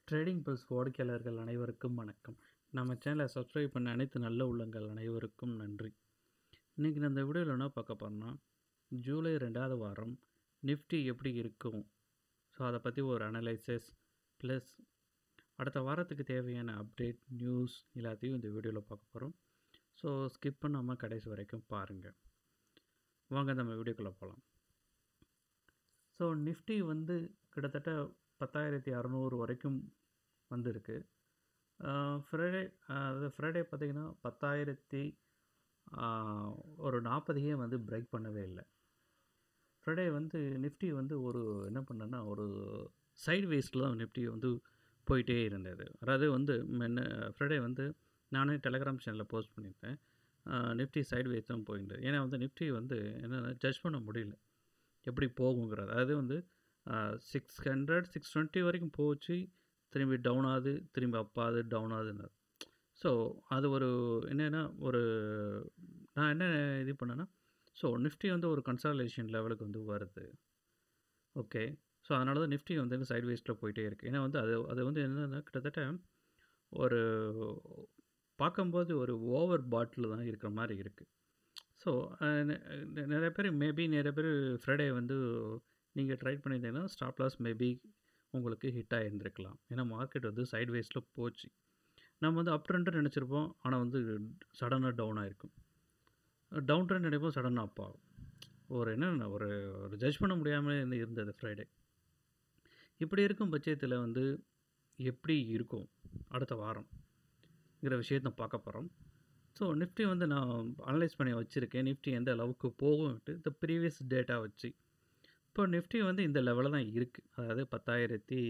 trading pulse வாடிக்கையாளர்கள் அனைவருக்கும் வணக்கம் நம்ம சேனலை சப்ஸ்கிரைப் பண்ண அனைத்து நல்ல உள்ளங்கள் அனைவருக்கும் நன்றி இன்றைக்கி நான் இந்த வீடியோவில் என்ன பார்க்க போகிறோன்னா ஜூலை ரெண்டாவது வாரம் நிஃப்டி எப்படி இருக்கும் ஸோ அதை பற்றி ஒரு அனலைசிஸ் ப்ளஸ் அடுத்த வாரத்துக்கு தேவையான அப்டேட் நியூஸ் எல்லாத்தையும் இந்த வீடியோவில் பார்க்க போகிறோம் ஸோ ஸ்கிப் பண்ணாமல் கடைசி வரைக்கும் பாருங்கள் வாங்க நம்ம வீடியோக்குள்ளே போகலாம் ஸோ நிஃப்டி வந்து கிட்டத்தட்ட பத்தாயிரத்தி அறநூறு வரைக்கும் வந்திருக்கு ஃப்ரைடே அது ஃப்ரைடே பார்த்திங்கன்னா பத்தாயிரத்தி ஒரு நாற்பதையே வந்து பிரேக் பண்ணவே இல்லை ஃப்ரைடே வந்து நிஃப்டி வந்து ஒரு என்ன பண்ணேன்னா ஒரு சைடு வேஸ்ட்டில் தான் நிஃப்டி வந்து போயிட்டே இருந்தது அதாவது வந்து மென்ன ஃப்ரைடே வந்து நானே டெலகிராம் சேனலில் போஸ்ட் பண்ணியிருந்தேன் நிஃப்டி சைடு வேஸ் தான் போயிருந்தது ஏன்னா வந்து நிஃப்டி வந்து என்னென்னா ஜட்ஜ் பண்ண முடியல எப்படி போகுங்கிறது அதாவது வந்து சிக்ஸ் ஹண்ட்ரட் சிக்ஸ் டுவெண்ட்டி வரைக்கும் போச்சு திரும்பி டவுன் ஆகுது திரும்பி அப் ஆகுது டவுன் ஆகுதுன்னு ஸோ அது ஒரு என்னென்னா ஒரு நான் என்ன இது பண்ணேன்னா ஸோ நிஃப்டி வந்து ஒரு கன்சாலேஷன் லெவலுக்கு வந்து வருது ஓகே ஸோ அதனால தான் நிஃப்டி வந்து சைட் வேஸ்ட்டில் போயிட்டே இருக்குது ஏன்னா வந்து அது அது வந்து என்னென்னா கிட்டத்தட்ட ஒரு பார்க்கும்போது ஒரு ஓவர் பாட்டில் தான் இருக்கிற மாதிரி இருக்குது ஸோ நிறைய பேர் மேபி நிறைய பேர் ஃப்ரைடே வந்து நீங்கள் ட்ரை பண்ணியிருந்தீங்கன்னா ஸ்டாப் லாஸ் மேபி உங்களுக்கு ஹிட் ஆகிருந்துருக்கலாம் ஏன்னா மார்க்கெட் வந்து சைட் வேஸில் போச்சு நம்ம வந்து அப் ட்ரெண்ட் நினச்சிருப்போம் ஆனால் வந்து சடனாக டவுன் ஆகிருக்கும் டவுன் ட்ரெண்ட் நினைப்போம் சடனாக அப் ஆகும் ஒரு என்ன ஒரு ஒரு ஜட்ஜ் பண்ண முடியாமல் இருந்து இருந்தது ஃப்ரைடே இப்படி இருக்கும் பட்சத்தில் வந்து எப்படி இருக்கும் அடுத்த வாரம்ங்கிற விஷயத்தை பார்க்க போகிறோம் ஸோ நிஃப்டி வந்து நான் அனலைஸ் பண்ணி வச்சுருக்கேன் நிஃப்டி எந்த அளவுக்கு போகும்ட்டு இந்த ப்ரீவியஸ் டேட்டா வச்சு இப்போ நிஃப்டி வந்து இந்த லெவலில் தான் இருக்குது அதாவது பத்தாயிரத்தி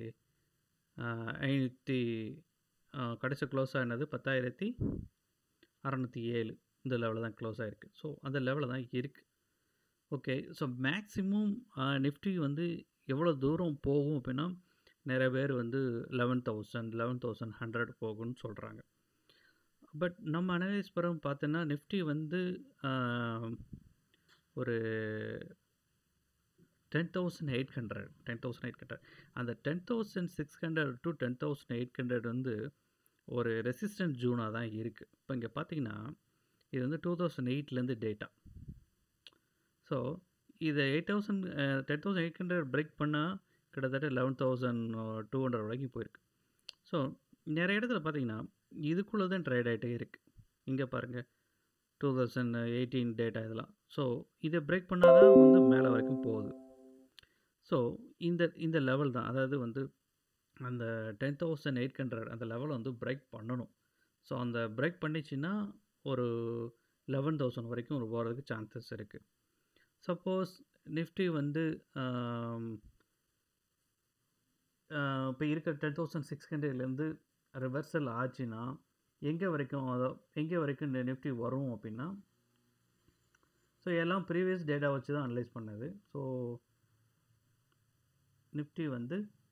ஐநூற்றி கடைசி க்ளோஸ் ஆனது பத்தாயிரத்தி அறநூற்றி ஏழு இந்த லெவலில் தான் க்ளோஸ் ஆகிருக்கு ஸோ அந்த லெவலில் தான் இருக்குது ஓகே ஸோ மேக்ஸிமம் நிஃப்டி வந்து எவ்வளோ தூரம் போகும் அப்படின்னா நிறைய பேர் வந்து eleven thousand eleven thousand hundred போகும்னு சொல்கிறாங்க பட் நம்ம அனலைஸ் படம் பார்த்தோன்னா நிஃப்டி வந்து ஒரு ten thousand eight hundred ten thousand eight hundred அந்த ten thousand six hundred to ten thousand eight hundred வந்து ஒரு ரெசிஸ்டன்ட் ஜூனாக தான் இருக்குது இப்போ இங்கே பார்த்தீங்கன்னா இது வந்து டூ தௌசண்ட் எயிட்லேருந்து டேட்டா ஸோ இதை eight thousand ten thousand eight hundred break பண்ணால் கிட்டத்தட்ட லெவன் தௌசண்ட் டூ ஹண்ட்ரட் வரைக்கும் போயிருக்கு ஸோ நிறைய இடத்துல பார்த்தீங்கன்னா இதுக்குள்ளே தான் ட்ரேட் ஆகிட்டே இருக்குது இங்கே பாருங்கள் டூ தௌசண்ட் எயிட்டீன் டேட்டா இதெல்லாம் ஸோ இதை பிரேக் பண்ணால் தான் வந்து மேலே வரைக்கும் போகுது ஸோ இந்த இந்த லெவல் தான் அதாவது வந்து அந்த டென் தௌசண்ட் எயிட் ஹண்ட்ரட் அந்த லெவலை வந்து பிரேக் பண்ணணும் ஸோ அந்த பிரேக் பண்ணிச்சுன்னா ஒரு லெவன் தௌசண்ட் வரைக்கும் ஒரு போகிறதுக்கு சான்சஸ் இருக்குது சப்போஸ் நிஃப்டி வந்து இப்போ இருக்கிற டென் தௌசண்ட் சிக்ஸ் ஹண்ட்ரட்லேருந்து ரிவர்சல் ஆச்சுன்னா எங்கே வரைக்கும் அதை எங்கே வரைக்கும் நிஃப்டி வரும் அப்படின்னா ஸோ எல்லாம் ப்ரீவியஸ் டேட்டா வச்சு தான் அனலைஸ் பண்ணது ஸோ நிஃப்டி வந்து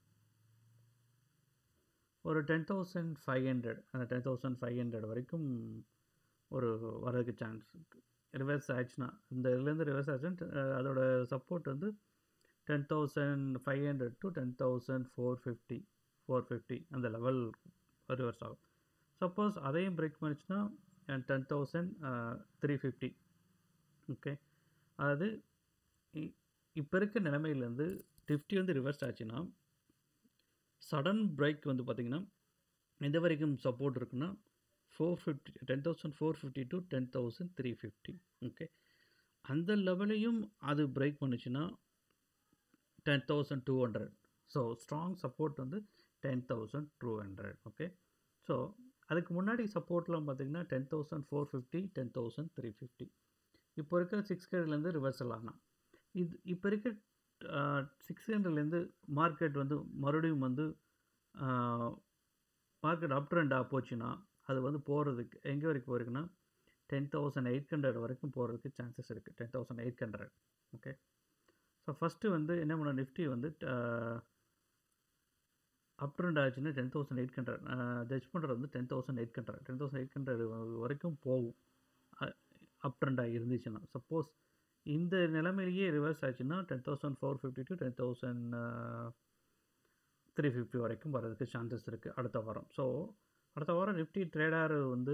ஒரு டென் தௌசண்ட் ஃபைவ் ஹண்ட்ரட் அந்த டென் தௌசண்ட் ஃபைவ் ஹண்ட்ரட் வரைக்கும் ஒரு வரதுக்கு சான்ஸ் இருக்குது ரிவர்ஸ் ஆச்சுன்னா இந்த இதுலேருந்து ரிவர்ஸ் ஆச்சுன்னா அதோட சப்போர்ட் வந்து ten thousand five hundred to ten thousand four fifty four fifty அந்த லெவல் ரிவர்ஸ் ஆகும் சப்போஸ் அதையும் பிரேக் பண்ணிச்சுன்னா ten thousand three fifty okay அதாவது இப்போ இருக்க நிலைமையிலேருந்து நிஃப்டி வந்து ரிவர்ஸ் ஆச்சுன்னா சடன் பிரேக் வந்து பார்த்திங்கன்னா எந்த வரைக்கும் சப்போர்ட் இருக்குன்னா four fifty ten thousand four fifty to ten thousand three fifty okay அந்த லெவலையும் அது பிரேக் பண்ணுச்சுன்னா ten thousand two hundred so strong support வந்து ten thousand two hundred okay so அதுக்கு முன்னாடி சப்போர்ட்லாம் பார்த்திங்கன்னா ten thousand four fifty ten thousand three fifty இப்போ இருக்கிற சிக்ஸ் ஹண்ட்ரட்லேருந்து ரிவர்சல் ஆனால் இது இப்போ இருக்க சிக்ஸ் ஹண்ட்ரட்லேருந்து மார்க்கெட் வந்து மறுபடியும் வந்து மார்க்கெட் அப் ட்ரெண்டாக போச்சுன்னா அது வந்து போகிறதுக்கு எங்கே வரைக்கும் போயிருக்குன்னா டென் தௌசண்ட் எயிட் ஹண்ட்ரட் வரைக்கும் போகிறதுக்கு சான்சஸ் இருக்குது ten thousand eight hundred okay so first வந்து என்ன பண்ண நிஃப்டி வந்து அப் ட்ரெண்ட் ஆச்சுன்னா ten thousand eight hundred judge பண்ணுறது வந்து ten thousand eight hundred ten thousand eight hundred வரைக்கும் போகும் அப் ட்ரெண்டாக இருந்துச்சுன்னா சப்போஸ் இந்த நிலைமையிலேயே ரிவர்ஸ் ஆச்சுன்னா ten thousand four fifty to ten thousand three fifty வரைக்கும் வரதுக்கு சான்சஸ் இருக்குது அடுத்த வாரம் ஸோ அடுத்த வாரம் நிஃப்டி ட்ரேடார் வந்து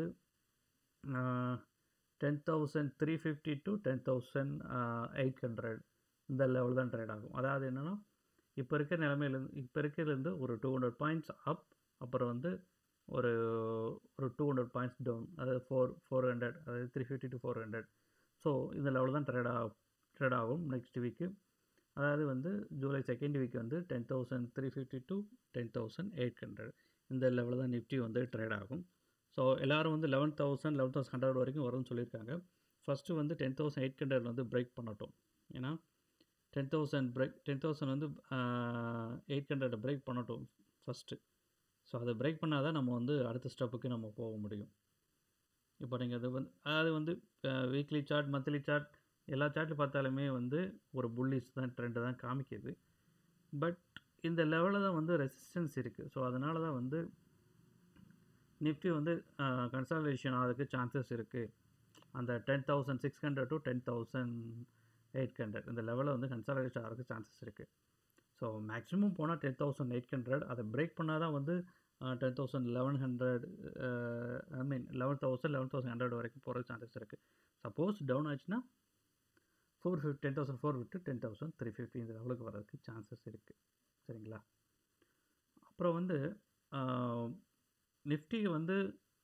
ten thousand three fifty to ten thousand eight hundred இந்த லெவல் தான் ட்ரேட் ஆகும் அதாவது என்னென்னா இப்போ இருக்கிற நிலமையிலேருந்து இப்போ இருக்கிறதுலேருந்து ஒரு டூ ஹண்ட்ரட் பாயிண்ட்ஸ் அப் அப்புறம் வந்து ஒரு ஒரு டூ ஹண்ட்ரட் பாயிண்ட்ஸ் டவுன் அதாவது ஃபோர் ஃபோர் ஹண்ட்ரட் அதாவது three fifty to four hundred so இந்த லெவலில் தான் ட்ரேட் ஆகும் ட்ரேட் ஆகும் நெக்ஸ்ட் வீக்கு அதாவது வந்து ஜூலை செகண்ட் வீக் வந்து ten thousand three fifty to ten thousand eight hundred இந்த லெவலில் தான் நிஃப்டி வந்து ட்ரேட் ஆகும் ஸோ எல்லோரும் வந்து eleven thousand eleven thousand hundred வரைக்கும் வரும்னு சொல்லியிருக்காங்க ஃபஸ்ட்டு வந்து டென் தௌசண்ட் எயிட் ஹண்ட்ரட் வந்து பிரேக் பண்ணட்டும் ஏன்னா ten thousand break ten thousand வந்து எயிட் ஹண்ட்ரட் பிரேக் பண்ணட்டும் ஃபஸ்ட்டு ஸோ அதை பிரேக் பண்ணால் தான் நம்ம வந்து அடுத்த ஸ்டெப்புக்கு நம்ம போக முடியும் இப்போ நீங்கள் அது வந்து அதாவது வந்து வீக்லி சார்ட் மந்த்லி சார்ட் எல்லா சார்ட்டில் பார்த்தாலுமே வந்து ஒரு புல்லிஸ் தான் ட்ரெண்டு தான் காமிக்குது பட் இந்த லெவலில் தான் வந்து ரெசிஸ்டன்ஸ் இருக்குது ஸோ அதனால தான் வந்து நிஃப்டி வந்து கன்சல்டேஷன் ஆகிறதுக்கு சான்சஸ் இருக்குது அந்த ten thousand six hundred to ten thousand eight hundred இந்த லெவலில் வந்து கன்சல்டேஷன் ஆகிறதுக்கு சான்சஸ் இருக்குது ஸோ மேக்ஸிமம் போனால் டென் தௌசண்ட் எயிட் ஹண்ட்ரட் அதை பிரேக் பண்ணால் தான் வந்து ten thousand eleven hundred I mean eleven thousand eleven thousand hundred வரைக்கும் போகிறதுக்கு சான்சஸ் இருக்குது சப்போஸ் டவுன் ஆச்சுன்னா four fifty ten thousand four fifty ten thousand three fifty இந்த லெவலுக்கு வரதுக்கு சான்சஸ் இருக்குது சரிங்களா அப்புறம் வந்து நிஃப்டி வந்து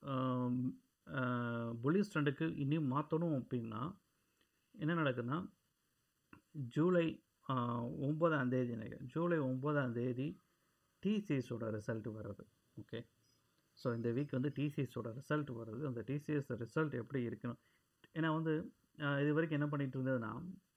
புலிஸ் ட்ரெண்டுக்கு இன்னும் மாற்றணும் அப்படின்னா என்ன நடக்குதுன்னா ஜூலை ஒம்பதாம் தேதி ஜூலை ஒம்பதாம் தேதி டிசிஎஸோட ரிசல்ட் வருது ஓகே ஸோ இந்த வீக் வந்து டிசிஎஸோட ரிசல்ட் வருது அந்த டிசிஎஸ் ரிசல்ட் எப்படி இருக்கணும் ஏன்னா வந்து இது வரைக்கும் என்ன பண்ணிகிட்டு இருந்ததுன்னா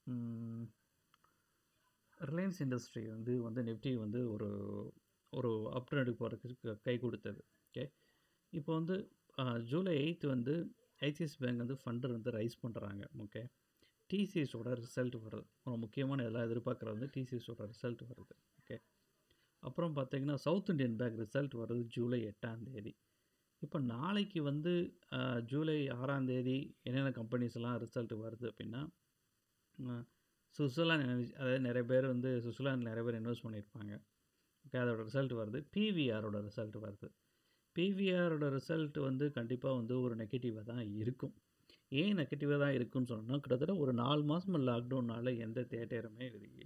ரிலையன்ஸ் இண்டஸ்ட்ரி வந்து வந்து நிஃப்டி வந்து ஒரு ஒரு அப் ட்ரெண்டுக்கு போகிறதுக்கு கை கொடுத்தது ஓகே இப்போ வந்து ஜூலை எயித்து வந்து ஐசிஎஸ் பேங்க் வந்து ஃபண்டு வந்து ரைஸ் பண்ணுறாங்க ஓகே டிசிஎஸோட ரிசல்ட் வருது ஒரு முக்கியமான எல்லாம் எதிர்பார்க்குறது வந்து டிசிஎஸோட ரிசல்ட் வருது ஓகே அப்புறம் பார்த்திங்கன்னா சவுத் இண்டியன் பேங்க் ரிசல்ட் வருது ஜூலை எட்டாம் தேதி இப்போ நாளைக்கு வந்து ஜூலை ஆறாம் தேதி என்னென்ன கம்பெனிஸ் எல்லாம் ரிசல்ட் வருது அப்படின்னா சுவிட்சர்லாந்து அதாவது நிறைய பேர் வந்து சுவிட்சர்லாந்து நிறைய பேர் இன்வெஸ்ட் பண்ணியிருப்பாங்க ஓகே அதோட ரிசல்ட் வருது பிவிஆரோட ரிசல்ட் வருது பிவிஆரோட ரிசல்ட் வந்து கண்டிப்பாக வந்து ஒரு நெகட்டிவாக தான் இருக்கும் ஏன் நெகட்டிவாக தான் இருக்குன்னு சொன்னால் கிட்டத்தட்ட ஒரு நாலு மாதம் லாக்டவுனால் எந்த தேட்டருமே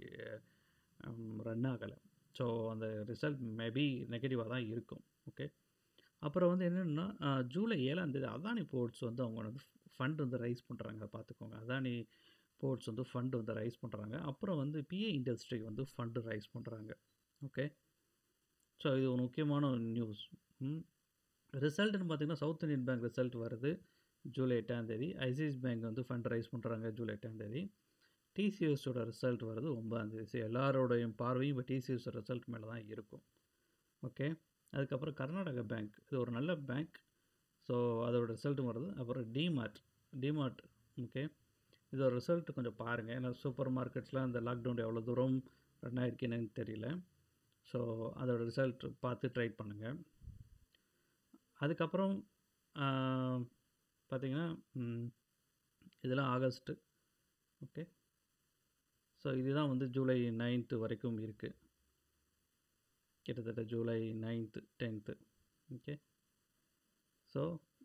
ரன் ஆகலை ஸோ அந்த ரிசல்ட் மேபி நெகட்டிவாக தான் இருக்கும் ஓகே அப்புறம் வந்து என்னென்னா ஜூலை ஏழாம் தேதி அதானி போர்ட்ஸ் வந்து அவங்க வந்து ஃபண்ட் வந்து ரைஸ் பண்ணுறாங்க பார்த்துக்கோங்க அதானி போர்ட்ஸ் வந்து ஃபண்டு வந்து ரைஸ் பண்ணுறாங்க அப்புறம் வந்து பிஏ இண்டஸ்ட்ரி வந்து ஃபண்டு ரைஸ் பண்ணுறாங்க ஓகே ஸோ இது ஒரு முக்கியமான நியூஸ் ரிசல்ட்னு பார்த்திங்கன்னா சவுத் இந்தியன் பேங்க் ரிசல்ட் வருது ஜூலை எட்டாம் தேதி ஐசிஐசி பேங்க் வந்து ஃபண்ட் ரைஸ் பண்ணுறாங்க ஜூலை எட்டாம் தேதி டிசிஎஸோட ரிசல்ட் வருது ஒன்பதாம் தேதி ஸோ எல்லாரோடைய பார்வையும் இப்போ டிசிஎஸ் ரிசல்ட் மேலே தான் இருக்கும் ஓகே அதுக்கப்புறம் கர்நாடகா பேங்க் இது ஒரு நல்ல பேங்க் ஸோ அதோட ரிசல்ட்டும் வருது அப்புறம் டிமார்ட் டிமார்ட் ஓகே இதோட ரிசல்ட் கொஞ்சம் பாருங்கள் ஏன்னா சூப்பர் மார்க்கெட்ஸில் அந்த லாக்டவுன் எவ்வளோ தூரம் ரன் ஆகிருக்குன்னு தெரியல ஸோ அதோட ரிசல்ட் பார்த்து ட்ரை பண்ணுங்கள் அதுக்கப்புறம் பார்த்திங்கன்னா இதெல்லாம் ஆகஸ்ட்டு ஓகே ஸோ இதுதான் வந்து ஜூலை நைன்த்து வரைக்கும் இருக்குது கிட்டத்தட்ட July ninth tenth okay so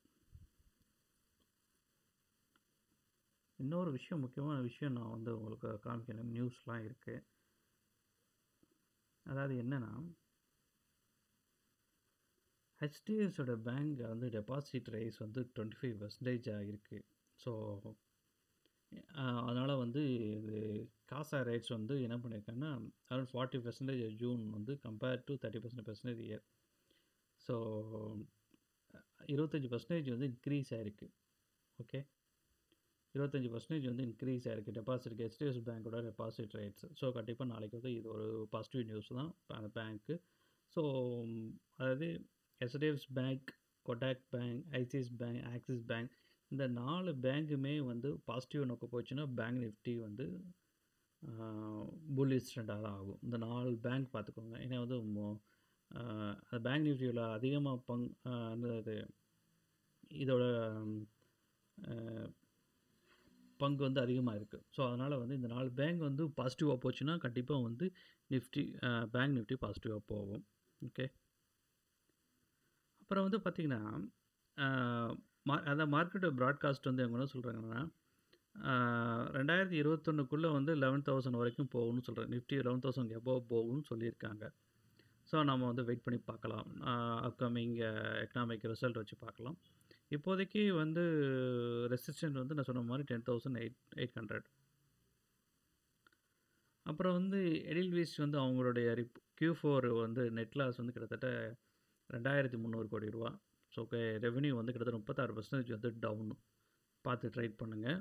இன்னொரு விஷயம் முக்கியமான விஷயம் நான் வந்து உங்களுக்கு காமிக்கணும் நியூஸ்லாம் இருக்குது அதாவது என்னென்னா ஹெச்டிஎஃப்ஸோட பேங்க் வந்து டெபாசிட் ரைஸ் வந்து டுவெண்ட்டி ஃபைவ் பர்சன்டேஜ் ஆகிருக்கு ஸோ அதனால் வந்து இது காசா ரேட்ஸ் வந்து என்ன பண்ணியிருக்காங்கன்னா அரௌண்ட் ஃபார்ட்டி பர்சன்டேஜ் ஜூன் வந்து compare to thirty percent percentage year so இருபத்தஞ்சி பர்சன்டேஜ் வந்து இன்க்ரீஸ் ஆகிருக்கு ஓகே இருபத்தஞ்சி பர்சன்டேஜ் வந்து இன்க்ரீஸ் ஆகிருக்கு டெபாசிட் ஹெச்டிஎஃப்சி பேங்க்கோட டெபாசிட் ரேட்ஸ் ஸோ கண்டிப்பாக நாளைக்கு வந்து இது ஒரு பாசிட்டிவ் நியூஸ் தான் அந்த பேங்க்கு ஸோ அதாவது HDFC bank Kotak bank ICS bank axis bank இந்த நாலு பேங்க்குமே வந்து பாசிட்டிவ் நோக்க போச்சுன்னா பேங்க் நிஃப்டி வந்து புல்லிஷ் ட்ரெண்டாக தான் ஆகும் இந்த நாலு பேங்க் பார்த்துக்கோங்க ஏன்னா வந்து அந்த பேங்க் நிஃப்டியில் அதிகமாக பங் இது இதோட பங்கு வந்து அதிகமாக இருக்குது ஸோ அதனால் வந்து இந்த நாலு பேங்க் வந்து பாசிட்டிவாக போச்சுன்னா கண்டிப்பாக வந்து நிஃப்டி பேங்க் நிஃப்டி பாசிட்டிவாக போகும் ஓகே அப்புறம் வந்து பார்த்திங்கன்னா மா அதான் மார்க்கெட்டு ப்ராட்காஸ்ட் வந்து அவங்க என்ன சொல்கிறாங்கன்னா ரெண்டாயிரத்தி இருபத்தொன்னுக்குள்ளே வந்து லெவன் தௌசண்ட் வரைக்கும் போகும்னு சொல்கிறேன் நிஃப்டி லெவன் தௌசண்ட் எபோவ் போகும்னு சொல்லியிருக்காங்க ஸோ நம்ம வந்து வெயிட் பண்ணி பார்க்கலாம் அப்கமிங் எக்கனாமிக் ரிசல்ட் வச்சு பார்க்கலாம் இப்போதைக்கு வந்து ரெசிஸ்டன்ட் வந்து நான் சொன்ன மாதிரி ten thousand eight eight hundred அப்புறம் வந்து எடில்விஸ் வந்து அவங்களுடைய ரிப் கியூ ஃபோர் வந்து நெட் லாஸ் வந்து கிட்டத்தட்ட ரெண்டாயிரத்தி முந்நூறு கோடி ரூபா ஸோ ஓகே ரெவென்யூ வந்து கிட்டத்தட்ட முப்பத்தாறு பர்சன்டேஜ் வந்து டவுன் பார்த்து ட்ரேட் பண்ணுங்கள்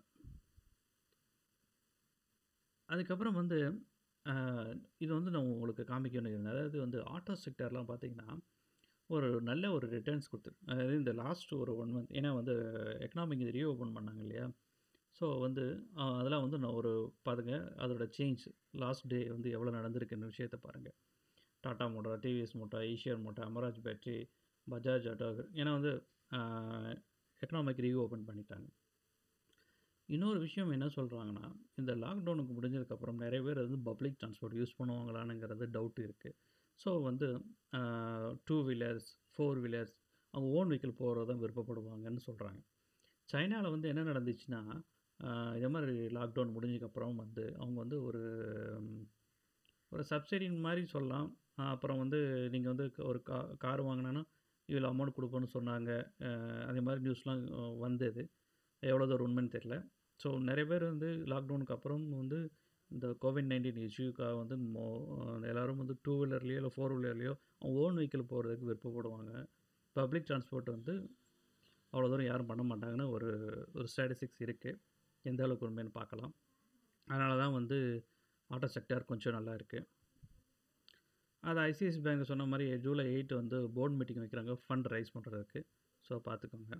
அதுக்கப்புறம் வந்து இது வந்து நான் உங்களுக்கு காமிக்கணும் அதாவது வந்து ஆட்டோ செக்டர்லாம் பார்த்திங்கன்னா ஒரு நல்ல ஒரு ரிட்டர்ன்ஸ் கொடுத்துரு அதாவது இந்த லாஸ்ட் ஒரு ஒன் மந்த் ஏன்னா வந்து எக்கனாமிக் இது ரீஓப்பன் பண்ணாங்க இல்லையா ஸோ வந்து அதெல்லாம் வந்து நான் ஒரு பாருங்க அதோட சேஞ்ச் லாஸ்ட் டே வந்து எவ்வளோ நடந்திருக்குன்னு விஷயத்தை பாருங்கள் Tata motor TVS motor Eicher motor Amaraj battery Bajaj auto ஏன்னா வந்து எக்கனாமிக் ரீஓப்பன் பண்ணிட்டாங்க இன்னொரு விஷயம் என்ன சொல்கிறாங்கன்னா இந்த லாக்டவுனுக்கு முடிஞ்சதுக்கப்புறம் நிறைய பேர் வந்து பப்ளிக் டிரான்ஸ்போர்ட் யூஸ் பண்ணுவாங்களானுங்கிறது டவுட் இருக்குது ஸோ வந்து டூ வீலர்ஸ் ஃபோர் வீலர்ஸ் அவங்க ஓன் வெஹிக்கிள் போகிறது தான் விருப்பப்படுவாங்கன்னு சொல்கிறாங்க சைனாவில் வந்து என்ன நடந்துச்சுன்னா இதே மாதிரி லாக்டவுன் முடிஞ்சதுக்கப்புறம் வந்து அவங்க வந்து ஒரு ஒரு சப்சிடின் மாதிரி சொல்லலாம் அப்புறம் வந்து நீங்கள் வந்து ஒரு கா கார் வாங்கினோன்னா இவ்வளோ அமௌண்ட் கொடுப்போன்னு சொன்னாங்க அதே மாதிரி நியூஸ்லாம் வந்தது எவ்வளோ தூரம் உண்மைன்னு தெரில ஸோ நிறைய பேர் வந்து லாக்டவுனுக்கு அப்புறம் வந்து இந்த கோவிட் நைன்டீன் இஷ்யூக்காக வந்து மோ எல்லோரும் வந்து டூ வீலர்லேயோ இல்லை ஃபோர் வீலர்லேயோ அவங்க ஓன் வெஹிக்கிள் போகிறதுக்கு விருப்பப்படுவாங்க பப்ளிக் டிரான்ஸ்போர்ட் வந்து அவ்வளோ தூரம் யாரும் பண்ண மாட்டாங்கன்னு ஒரு ஒரு ஸ்டாட்டிஸ்டிக்ஸ் இருக்குது எந்த அளவுக்கு உண்மைன்னு பார்க்கலாம் அதனால தான் வந்து ஆட்டோ செக்டர் கொஞ்சம் நல்லா இருக்குது அது ஐசிஐசி பேங்க் சொன்ன மாதிரி ஜூலை எயிட் வந்து போர்ட் மீட்டிங் வைக்கிறாங்க ஃபண்ட் ரைஸ் பண்ணுறதுக்கு ஸோ பார்த்துக்கோங்க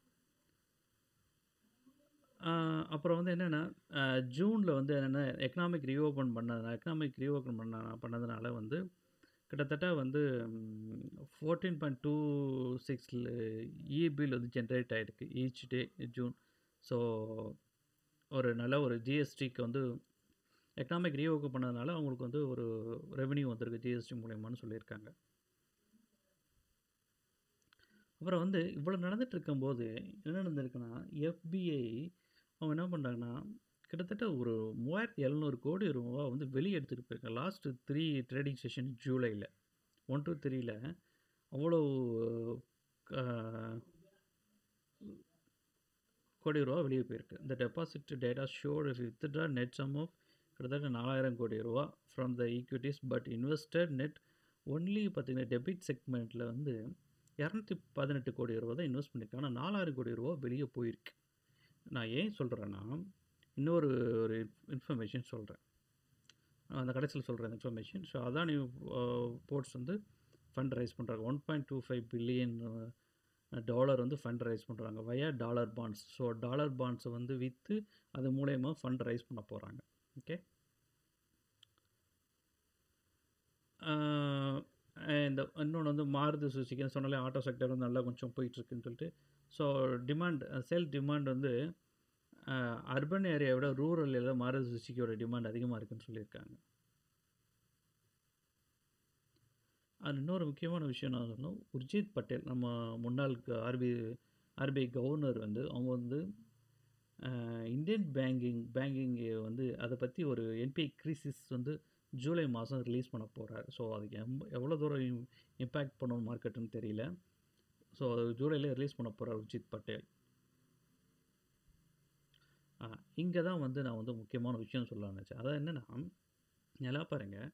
அப்புறம் வந்து என்னென்னா ஜூனில் வந்து என்னென்னா எக்கனாமிக் ரீஓப்பன் பண்ணது எக்கனாமிக் ரீஓப்பன் பண்ண பண்ணதுனால வந்து கிட்டத்தட்ட வந்து ஃபோர்டீன் பாயிண்ட் டூ சிக்ஸில் இபில் வந்து ஜென்ரேட் ஆகிருக்கு ஈச் டே ஜூன் ஸோ ஒரு நல்ல ஒரு ஜிஎஸ்டிக்கு வந்து எக்கனாமிக் ரீஓப்பன் பண்ணதுனால அவங்களுக்கு வந்து ஒரு ரெவென்யூ வந்திருக்கு ஜிஎஸ்டி மூலயமான்னு சொல்லியிருக்காங்க அப்புறம் வந்து இவ்வளோ நடந்துட்டு இருக்கும்போது என்ன நடந்திருக்குன்னா எஃபிஐ அவங்க என்ன பண்ணுறாங்கன்னா கிட்டத்தட்ட ஒரு மூவாயிரத்தி எழுநூறு கோடி ரூபா வந்து வெளியே எடுத்துகிட்டு போயிருக்காங்க லாஸ்ட்டு த்ரீ ட்ரேடிங் செஷன் ஜூலையில் ஒன் டூ த்ரீயில் அவ்வளோ கோடி ரூபா வெளியே போயிருக்கு இந்த deposit data showed withdraw net sum of கிட்டத்தட்ட நாலாயிரம் கோடி ரூபா from the equities but invested net only பார்த்திங்கன்னா டெபிட் செக்மெண்ட்டில் வந்து இரநூத்தி பதினெட்டு கோடி ரூபா தான் இன்வெஸ்ட் பண்ணியிருக்காங்க ஆனால் நாலாயிரம் கோடி ரூபா வெளியே போயிருக்கு நான் ஏன் சொல்கிறேன்னா இன்னொரு ஒரு இன்ஃபர்மேஷன் சொல்கிறேன் அந்த கடைசியில் சொல்கிறேன் இன்ஃபர்மேஷன் ஸோ அதான் நீ போர்ட்ஸ் வந்து ஃபண்ட் ரைஸ் பண்ணுறாங்க one point two five billion dollar வந்து ஃபண்ட் ரைஸ் பண்ணுறாங்க via dollar bonds so dollar பாண்ட்ஸை வந்து விற்று அது மூலயமா ஃபண்ட் ரைஸ் பண்ண போகிறாங்க ஓகே இந்த இன்னொன்று வந்து மாருதி சுசுக்கி சொன்னாலே ஆட்டோ செக்டர் வந்து நல்லா கொஞ்சம் போயிட்டுருக்குன்னு சொல்லிட்டு ஸோ டிமாண்ட் செல் டிமாண்ட் வந்து அர்பன் ஏரியாவை விட ரூரல் ஏரியாவில் மாருதி சுசுக்கியோட டிமாண்ட் அதிகமாக இருக்குன்னு சொல்லியிருக்காங்க அது இன்னொரு முக்கியமான விஷயம் நான் சொல்லணும் உர்ஜித் பட்டேல் நம்ம முன்னாள் ஆர்பி ஆர்பிஐ கவர்னர் வந்து அவங்க வந்து இந்தியன் பேங்கிங் பேங்கிங் வந்து அதை பற்றி ஒரு என்பிஐ கிரிசிஸ் வந்து ஜூலை மாதம் ரிலீஸ் பண்ண போகிறார் ஸோ அதுக்கு எம் எவ்வளோ தூரம் இம்பேக்ட் பண்ணணும் மார்க்கெட்டுன்னு தெரியல ஸோ அது ஜூலையில் ரிலீஸ் பண்ண போகிறார் உர்ஜித் பட்டேல் இங்கே தான் வந்து நான் வந்து முக்கியமான விஷயம் சொல்ல நினச்சேன் அதான் என்னென்னா நல்லா பாருங்கள்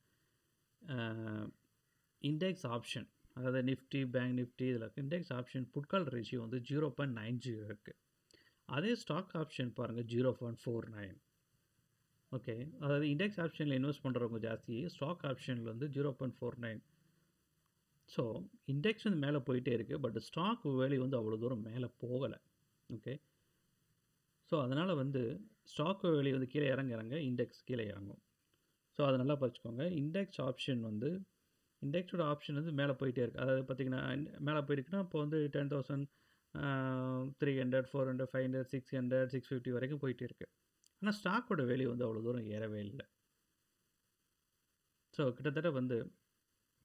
இண்டெக்ஸ் ஆப்ஷன் அதாவது நிஃப்டி பேங்க் நிஃப்டி இதில் இண்டெக்ஸ் ஆப்ஷன் புட்கால் ரேஷியோ வந்து ஜீரோ பாயிண்ட் நைன் ஜீரோ இருக்குது அதே ஸ்டாக் ஆப்ஷன் பாருங்கள் zero point four nine okay அதாவது இண்டெக்ஸ் ஆப்ஷனில் இன்வெஸ்ட் பண்ணுறவங்க ஜாஸ்தி ஸ்டாக் ஆப்ஷனில் வந்து zero point four nine so index வந்து மேலே போயிட்டே இருக்குது பட் ஸ்டாக் வேல்யூ வந்து அவ்வளோ தூரம் மேலே போகலை ஓகே ஸோ அதனால் வந்து ஸ்டாக் வேல்யூ வந்து கீழே இறங்க இறங்க இண்டெக்ஸ் கீழே இறங்கும் ஸோ அதை நல்லா படிச்சுக்கோங்க இண்டெக்ஸ் ஆப்ஷன் வந்து இண்டெக்ஸோட ஆப்ஷன் வந்து மேலே போயிட்டே இருக்குது அதாவது பார்த்திங்கன்னா மேலே போயிருக்குன்னா இப்போ வந்து ten thousand three hundred four hundred five hundred six hundred six fifty வரைக்கும் போயிட்டே இருக்குது ஆனால் ஸ்டாக்கோட வேல்யூ வந்து அவ்வளோ தூரம் ஏறவே இல்லை ஸோ கிட்டத்தட்ட வந்து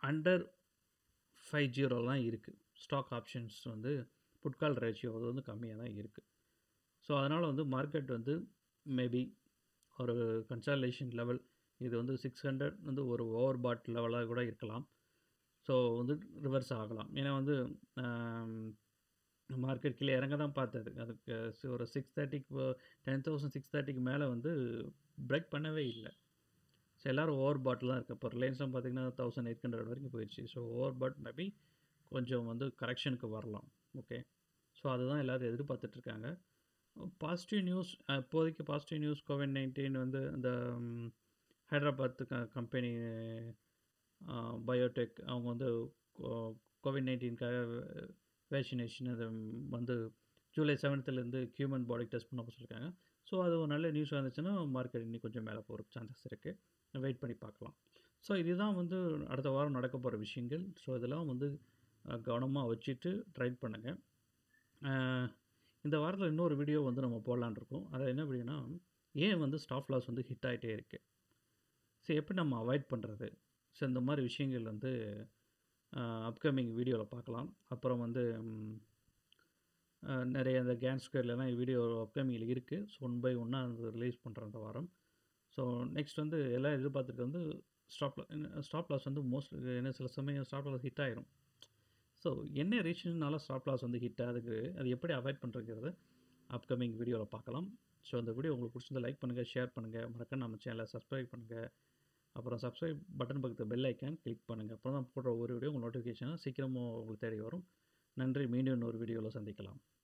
அண்டர் ஃபைவ் ஜீரோலாம் இருக்குது ஸ்டாக் ஆப்ஷன்ஸ் வந்து புட்கால் ரேஷியோ அது வந்து கம்மியாக தான் இருக்குது ஸோ அதனால் வந்து மார்க்கெட் வந்து மேபி ஒரு கன்சாலேஷன் லெவல் இது வந்து சிக்ஸ் ஹண்ட்ரட் வந்து ஒரு ஓவர் பாட் லெவலாக கூட இருக்கலாம் ஸோ வந்து ரிவர்ஸ் ஆகலாம் ஏன்னா வந்து மார்க்கெட் கீழே இறங்க தான் பார்த்தது அதுக்கு சி- ஒரு சிக்ஸ் தேர்ட்டிக்கு டென் தௌசண்ட் சிக்ஸ் தேர்ட்டிக்கு மேலே வந்து பிரேக் பண்ணவே இல்லை ஸோ எல்லோரும் ஓவர் பாட்டில் தான் இருக்குது இப்போ ரிலையன்ஸும் பார்த்தீங்கன்னா தௌசண்ட் எயிட் ஹண்ட்ரட் வரைக்கும் போயிடுச்சு ஸோ ஓவர் பாட் மேபி கொஞ்சம் வந்து கரெக்ஷனுக்கு வரலாம் ஓகே ஸோ அதுதான் எல்லோரும் எதிர்பார்த்துட்ருக்காங்க பாசிட்டிவ் நியூஸ் இப்போதைக்கு பாசிட்டிவ் நியூஸ் கோவிட் நைன்டீன் வந்து இந்த ம், ஹைதராபாத் க கம்பெனி பயோடெக் அவங்க வந்து கோவிட் நைன்டீனுக்காக வேக்சினேஷன் அது வந்து ஜூலை செவன்த்துலேருந்து ஹியூமன் பாடி டெஸ்ட் பண்ண சொல்லியிருக்காங்க ஸோ அது ஒரு நல்ல நியூஸ் வந்துச்சுன்னா மார்க்கெட் இன்னும் கொஞ்சம் மேலே போகிற சான்சஸ் இருக்குது வெயிட் பண்ணி பார்க்கலாம் ஸோ இதுதான் வந்து அடுத்த வாரம் நடக்க போகிற விஷயங்கள் ஸோ இதெல்லாம் வந்து கவனமாக வச்சுட்டு ட்ரைட் பண்ணுங்கள் இந்த வாரத்தில் இன்னொரு வீடியோ வந்து நம்ம போடலான்னு இருக்கோம் அது என்ன வீடியோனா ஏன் வந்து ஸ்டாப் லாஸ் வந்து ஹிட் ஆகிட்டே இருக்குது ஸோ எப்படி நம்ம அவாய்ட் பண்ணுறது ஸோ இந்த மாதிரி விஷயங்கள் வந்து அப்கமிங் வீடியோவில் பார்க்கலாம் அப்புறம் வந்து ம், அஹ், நிறைய இந்த கேன் ஸ்கொயர்லாம் வீடியோ அப்கமிங்கில் இருக்குது ஸோ ஒன் பை ஒன்னாக அது ரிலீஸ் பண்ணுறேன் இந்த வாரம் ஸோ நெக்ஸ்ட் வந்து எல்லாம் எதிர்பார்த்துட்டு வந்து ஸ்டாப் ஸ்டாப் லாஸ் வந்து மோஸ்ட் என்ன சில சமயம் ஸ்டாப் லாஸ் ஹிட் ஆயிரும் ஸோ என்ன ரீசன்னால ஸ்டாப் லாஸ் வந்து ஹிட் ஆகுது அது எப்படி அவாய்ட் பண்ணுறங்கிறது அப்கமிங் வீடியோவில் பார்க்கலாம் ஸோ இந்த வீடியோ உங்களுக்கு பிடிச்சிருந்தா லைக் பண்ணுங்கள் ஷேர் பண்ணுங்கள் மறக்க நம்ம சேனலை சப்ஸ்கிரைப் பண்ணுங்கள் அப்புறம் சப்ஸ்கிரைப் பட்டன் பக்கத்து பெல் ஐக்கான் கிளிக் பண்ணுங்கள் அப்புறம் தான் போடுற ஒரு வீடியோ உங்கள் நோட்டிஃபிகேஷனாக சீக்கிரமாக உங்களுக்கு தேடி வரும் நன்றி மீண்டும் இன்னொரு வீடியோவில் சந்திக்கலாம்